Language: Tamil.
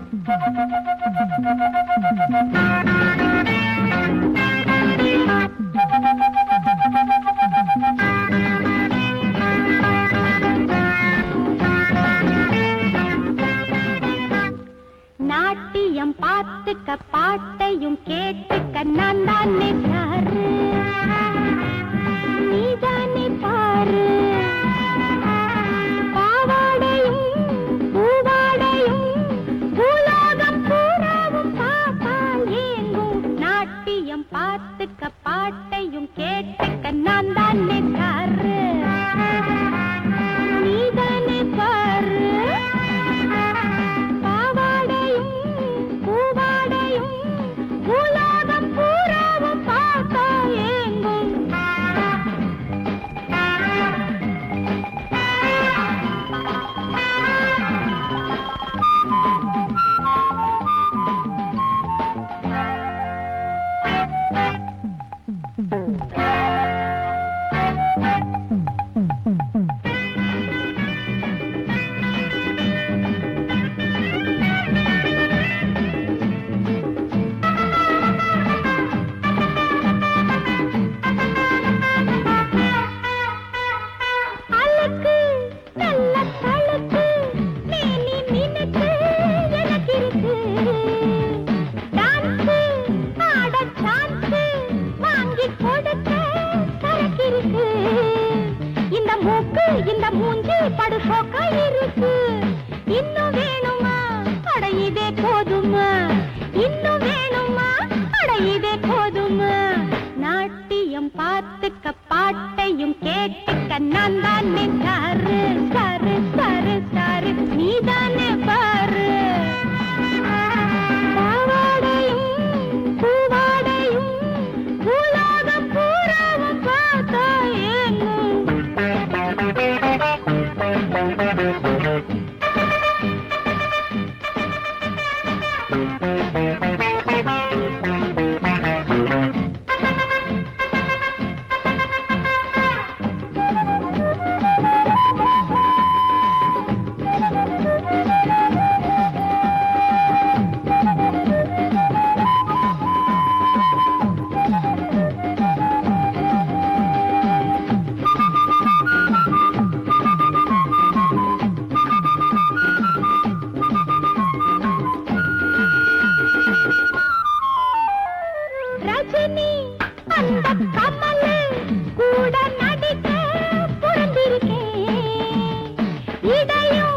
நாட்டியம் பார்த்துக்க பாட்டையும் கேட்டுக்க நான் தானே சாரு நீதானே பாரு பாவாடையும் பூவாடையும் பூலோகம் பூராவும் பாப்பால் ஏங்கும் நாட்டியம் பார்த்துக்க பாட்டையும் கேட்டுக்க நான் தானே சாரு நீதானே பாரு பாவாடையும் பூவாடையும் பூலோகம் பூராவும் பார்த்தா ஏங்கும் அழுக்கு நல்ல தழுக்கு மேனி மினுக்கு எனக்கு இருக்கு டான்ஸு ஆட சான்ஸு வாங்கி கொடுக்க சரக்கு இருக்கு இந்த மூக்கு இந்த மூஞ்சி படுசோக்கா இருக்கு இன்னும் வேணுமா அட இதே போதுமா இன்னும் வேணுமா அட இதே போதுமா நாட்டியம் பார்த்துக்க பாட்டையும் கேட்டுக்க நான் தானே சாரு சாரு சாரு சாரு நீதானே பாரு பாவாடையும் பூவாடையும் பூலோகம் பூராவும் பார்த்தா ஏங்கும் ரஜினி அந்த கமலு கூட நடிக்க புரிந்திருக்கேன் இடையும்